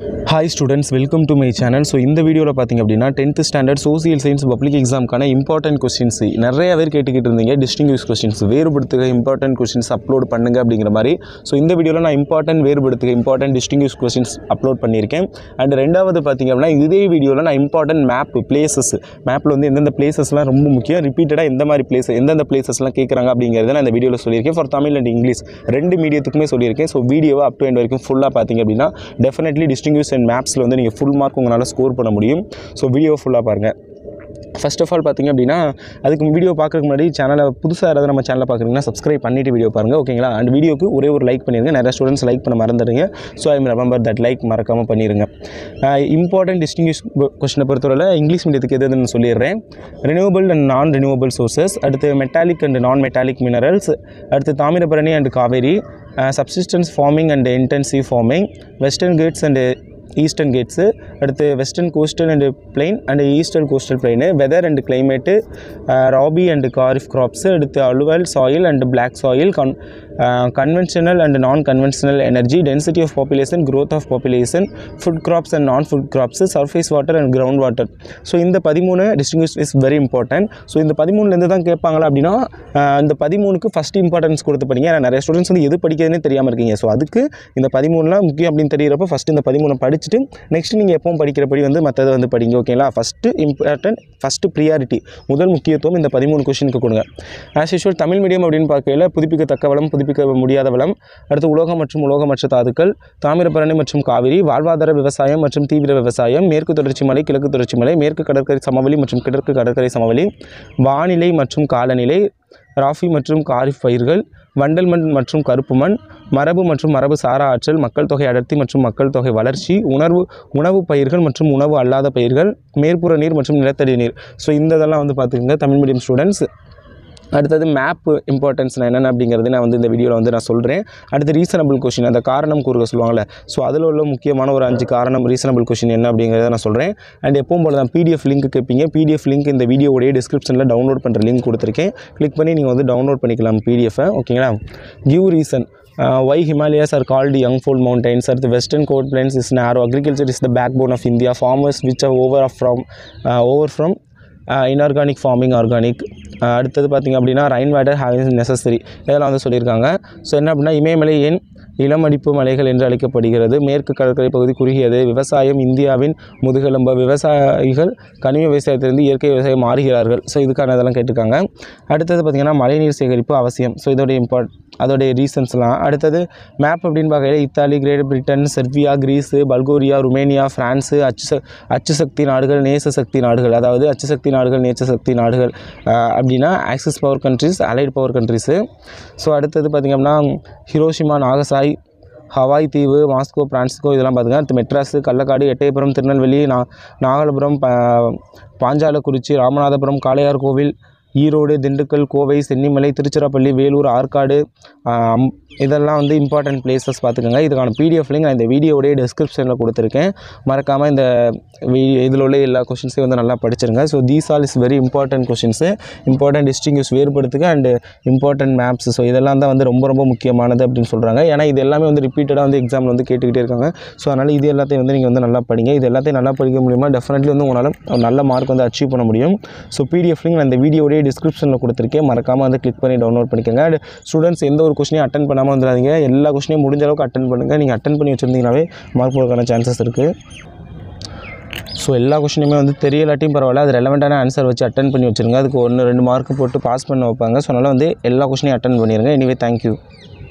hi students welcome to my channel so இந்த வீடியோவில் பார்த்தீங்க அப்படின்னா tenth standard social science public எக்ஸாமுக்கான இம்பார்ட்டன்ட் கொஸ்டின்ஸ் நிறைய பேர் கேட்டுக்கிட்டு இருந்தீங்க டிஸ்டிங்யூஸ் கொஸ்டின்ஸ் வேறுபடுத்துக இம்பார்ட்டன்ட் கொஸ்டின்ஸ் அப்லோட் பண்ணுங்க அப்படிங்கிற மாதிரி ஸோ இந்த வீடியோவில் நான் இம்பார்ட்டன்ட் வேறுபடுத்துக இம்பார்ட்டன்ட் டிஸ்டிங்யூஸ் கொஸ்டின்ஸ் அப்லோட் பண்ணியிருக்கேன் அண்ட் ரெண்டாவது பார்த்தீங்க அப்படின்னா இதே வீடியோவில் நான் இம்பார்ட்டன்ட் மேப் பிளேசஸ் மேப்பில் வந்து எந்தெந்த பிளேசஸ்லாம் ரொம்ப முக்கியம் ரிப்பீட்டடாக எந்த மாதிரி பிளேஸ் எந்தெந்த பிளேசஸ்லாம் கேட்குறாங்க அப்படிங்கிறத நான் இந்த வீடியோவில் சொல்லியிருக்கேன் ஃபார் தமிழ் அண்ட் இங்கிலீஷ் ரெண்டு மீடியத்துக்குமே சொல்லியிருக்கேன் ஸோ வீடியோவை அப் டு எண்ட் வரைக்கும் ஃபுல்லாக பார்த்தீங்க அப்படின்னா டெஃபினெட்லி டிஸ்டிங்யூஸ் அண்ட் மேப்ஸில் வந்து நீங்கள் ஃபுல் மார்க் உங்களால் ஸ்கோர் பண்ண முடியும் ஸோ வீடியோ ஃபுல்லாக பாருங்கள் ஃபர்ஸ்ட் ஆஃப் ஆல் பார்த்தீங்க அப்படின்னா அதுக்கு வீடியோ பார்க்குறதுக்கு முன்னாடி சேனலை புதுசாக யாராவது நம்ம சேனலை பார்க்குறீங்கன்னா சப்ஸ்கிரைப் பண்ணிட்டு வீடியோ பாருங்கள் ஓகேங்களா அண்ட் வீடியோக்கு ஒரே ஒரு லைக் பண்ணிடுங்க நிறைய ஸ்டூடெண்ட்ஸ் லைக் பண்ண மறந்துடுங்க so I remember that like மறக்காமல் பண்ணிடுங்க இம்பார்ட்டன்ட் டிஸ்டிங்யூஸ் கொஸ்டினை பொறுத்தவரை இங்கிலீஷ் மீடியத்துக்கு எது எதுன்னு சொல்லிடுறேன் renewable and non renewable sources அடுத்து metallic and non metallic minerals அடுத்து Thamirabarani and Kaveri subsistence farming and intensive farming Western Ghats and Eastern Ghats அடுத்து western coastal and plain and eastern coastal plain weather and climate rabi and kharif crops அடுத்து alluvial soil and black soil con conventional and non conventional energy density of population growth of population food crops and non food crops surface water and ground water so இந்த பதிமூணு distinguish is very important so இந்த பதிமூணுலேருந்து தான் கேட்பாங்களா அப்படின்னா ஆஹ் இந்த பதிமூணுக்கு first importance கொடுத்து படிங்க ஏன்னா நிறைய ஸ்டூடெண்ட்ஸ் வந்து எது படிக்கிறதுனே தெரியாமல் இருக்கீங்க ஸோ அதுக்கு இந்த பதிமூணுலாம் முக்கியம் அப்படின்னு தெரியிறப்போ ஃபஸ்ட்டு இந்த பதிமூணு படிச்சுட்டு நெக்ஸ்ட் நீங்கள் எப்பவும் படிக்கிறபடி வந்து மற்றதை வந்து படிங்க ஓகேங்களா ஃபஸ்ட்டு இம்பார்ட்டன்ட் ஃபஸ்ட்டு ப்ரியாரிட்டி முதல் முக்கியத்துவம் இந்த பதிமூணு கொஷினுக்கு கொடுங்க ஆஸ் யூஷுவல் தமிழ் மீடியம் அப்படின்னு பார்க்கையில் புதுப்பிக்கத்தக்க வளம் புதுப்பிக்க முடியாத வளம் அடுத்து உலோகம் மற்றும் உலோகமற்ற தாதுக்கள் தாமிரபரணி மற்றும் காவிரி வாழ்வாதார விவசாயம் மற்றும் தீவிர விவசாயம் மேற்கு தொடர்ச்சி மலை கிழக்கு தொடர்ச்சி மலை மேற்கு கடற்கரை சமவெளி மற்றும் கிழக்கு கடற்கரை சமவெளி வானிலை மற்றும் காலநிலை ராஃபி மற்றும் காரிஃப் பயிர்கள் வண்டல் மண் மற்றும் கருப்பு மண் மரபு மற்றும் மரபு சாரா ஆற்றல் மக்கள் தொகை அடர்த்தி மற்றும் மக்கள் தொகை வளர்ச்சி உணர்வு உணவு பயிர்கள் மற்றும் உணவு அல்லாத பயிர்கள் மேற்புற நீர் மற்றும் நிலத்தடி நீர் ஸோ இந்த இதெல்லாம் வந்து பார்த்துக்கோங்க தமிழ் மீடியம் ஸ்டூடெண்ட்ஸ் அடுத்தது மேப் இம்பார்ட்டன்ஸ் என்னென்ன அப்படிங்கிறது நான் வந்து இந்த வீடியோவில் வந்து நான் சொல்கிறேன் அடுத்து ரீசனபிள் கொஷின் அந்த காரணம் கூறுக சொல்லுவாங்கள்ல ஸோ அதில் உள்ள முக்கியமான ஒரு அஞ்சு காரணம் ரீசனபிள் கொஷின் என்ன அப்படிங்கிறத நான் சொல்கிறேன் அண்ட் எப்பவும் போல தான் பிடிஎஃப் லிங்க் கேட்பீங்க பிடிஎஃப் லிங்க் இந்த வீடியோடைய டிஸ்கிரிப்ஷனில் டவுன்லோட் பண்ணுற லிங்க் கொடுத்துருக்கேன் கிளிக் பண்ணி நீங்கள் வந்து டவுன்லோட் பண்ணிக்கலாம் பிடிஎஃபை ஓகேங்களா give reason why Himalayas are called young fold mountains அடுத்து western coast plains is narrow agriculture is the backbone of India farmers which are over of from over from inorganic farming organic அடுத்தது பார்த்திங்க அப்படின்னா Rhine water having necessary இதெல்லாம் வந்து சொல்லியிருக்காங்க so என்ன அப்படின்னா இமயமலை ஏன் இளமடிப்பு மலைகள் என்று அழைக்கப்படுகிறது மேற்கு கடற்கரை பகுதி குறுகியது விவசாயம் இந்தியாவின் முதுகெலும்பு விவசாயிகள் கனிம விவசாயத்திலிருந்து இயற்கை விவசாயம் மாறுகிறார்கள் ஸோ இதுக்கான இதெல்லாம் கேட்டிருக்காங்க அடுத்தது பார்த்திங்கன்னா மழைநீர் சேகரிப்பு அவசியம் ஸோ இதோடைய இம்பார்ட் அதோடைய ரீசன்ஸ்லாம் அடுத்தது மேப் அப்படின்னு பார்க்கையில Italy Great Britain Serbia Greece Bulgaria Romania France அச்சு ச- அச்சு சக்தி நாடுகள் நேச சக்தி நாடுகள் அதாவது அச்சு சக்தி நாடுகள் நேச்ச சக்தி நாடுகள் ஆஹ் அப்படின்னா axis power countries allied power countries so அடுத்தது பார்த்திங்க அப்படின்னா ஹிரோஷிமா நாகசாய் ஹவாய் தீவு மாஸ்கோ பிரான்சிஸ்கோ இதெல்லாம் பார்த்துங்க அடுத்து மெட்ராஸு கள்ளக்காடு எட்டயபுரம் திருநெல்வேலி நா நாகலபுரம் பா பாஞ்சாலக்குறிச்சி ராமநாதபுரம் காளையார் கோவில் ஈரோடு திண்டுக்கல் கோவை சென்னிமலை திருச்சிராப்பள்ளி வேலூர் ஆற்காடு ஆம், இதெல்லாம் வந்து இம்பார்ட்டன்ட் பிளேசஸ் பார்த்துக்கோங்க இதுக்கான பிடிஎஃப் லிங்க் நான் இந்த வீடியோடைய டிஸ்கிரிப்ஷனில் கொடுத்துருக்கேன் மறக்காமல் இந்த வீடியோ இதில் உள்ள எல்லா கொஷின்ஸையும் வந்து நல்லா படிச்சிருங்க so these all is very important questions important distinguish வேறுபடுத்துக அண்ட் இம்பார்ட்டன்ட் மேப்ஸ் ஸோ இதெல்லாம் தான் வந்து ரொம்ப ரொம்ப முக்கியமானது அப்படின்னு சொல்கிறாங்க ஏன்னா இது எல்லாமே வந்து ரிப்பீட்டடாக வந்து எக்ஸாமில் வந்து கேட்டுக்கிட்டே இருக்காங்க ஸோ அதனால் இது எல்லாத்தையும் வந்து நீங்கள் வந்து நல்லா படிங்க இது எல்லாத்தையும் நல்லா படிக்க முடியுமா டெஃபினெட்லி வந்து உங்களால் ஒரு நல்ல மார்க் வந்து அச்சீவ் பண்ண முடியும் ஸோ பிடிஎஃப் லிங்க் நான் இந்த வீடியோடைய டிஸ்கிரிப்ஷனில் கொடுத்துருக்கேன் மறக்காமல் வந்து கிளிக் பண்ணி டவுன்லோட் பண்ணிக்கோங்க அண்ட் ஸ்டூடெண்ட்ஸ் எந்த ஒரு கொஸ்டினையும் அட்டன் பண்ணாமல் வந்துடாதீங்க எல்லா கொஸ்டினையும் முடிஞ்ச அளவுக்கு அட்டன் பண்ணுங்கள் நீங்கள் அட்டன் பண்ணி வச்சுருந்தீங்கனாவே மார்க் போடுறதுக்கான சான்சஸ் இருக்குது ஸோ எல்லா கொஷினுமே வந்து தெரியலாட்டியும் பரவாயில்ல அது ரெலவெண்ட்டான ஆன்சர் வச்சு அட்டன் பண்ணி வச்சுருங்க அதுக்கு ஒன்று ரெண்டு மார்க் போட்டு பாஸ் பண்ண வைப்பாங்க ஸோ அதனால் வந்து எல்லா கொஷினையும் அட்டன் பண்ணிடுங்க எனிவே தேங்க்யூ